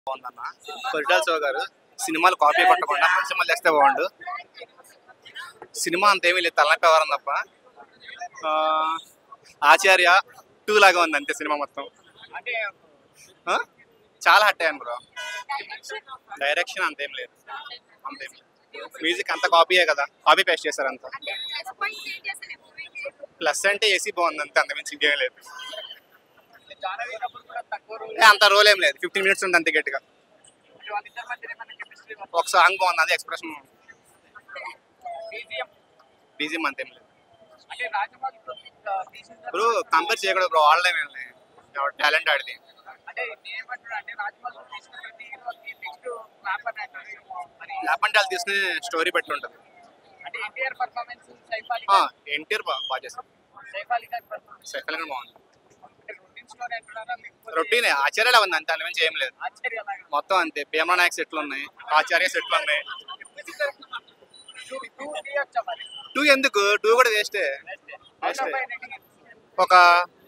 బాగుందన్న కొరిటాల శివ గారు సినిమాలు కాపీ కొట్టకుండా మంచి సినిమాలు చేస్తే బాగుండు సినిమా అంతేమీ లేదు తలనొప్పి ఎవరం తప్ప ఆ, ఆచార్య టూ లాగా ఉంది అంతే సినిమా మొత్తం ఆ? చాలా హట్ అయ్యాను బ్రో డైరెక్షన్ అంతేం లేదు అంతేం లేదు మ్యూజిక్ అంతా కాపీయే కదా కాపీ పేస్ట్ చేశారు అంతా ప్లస్ అంటే ఏసీ బాగుంది అంతే అంతమించి ఇంకేం లేదు ఏ, అంత రోల్ ఏం లేదు ఫిఫ్టీన్ మినిట్స్ ఉంది అంతే గట్టిగా ఒక సాంగ్ బాగుంది అది ఎక్స్ప్రెషన్ బీజిఎం అంతేం లేదు బ్రో కంపేర్ చేయకూడదు బ్రో ఆల్ టైం టాలెంట్ ఆడిది లేపంటే వాళ్ళు తీసుకునే స్టోరీ బట్టి ఉంటుంది ఎన్టీఆర్ బాగా బాగా చేస్తారు సెకండ్ కూడా బాగుంది రొటీన్ ఆచార్యాలు ఉంది అంతే అంతమించి ఏం లేదు మొత్తం అంతే భీమా నాయక్ సెట్లు ఉన్నాయి ఆచార్య సెట్లు ఉన్నాయి టూ ఎందుకు టూ కూడా వేస్టే వేస్టే ఒక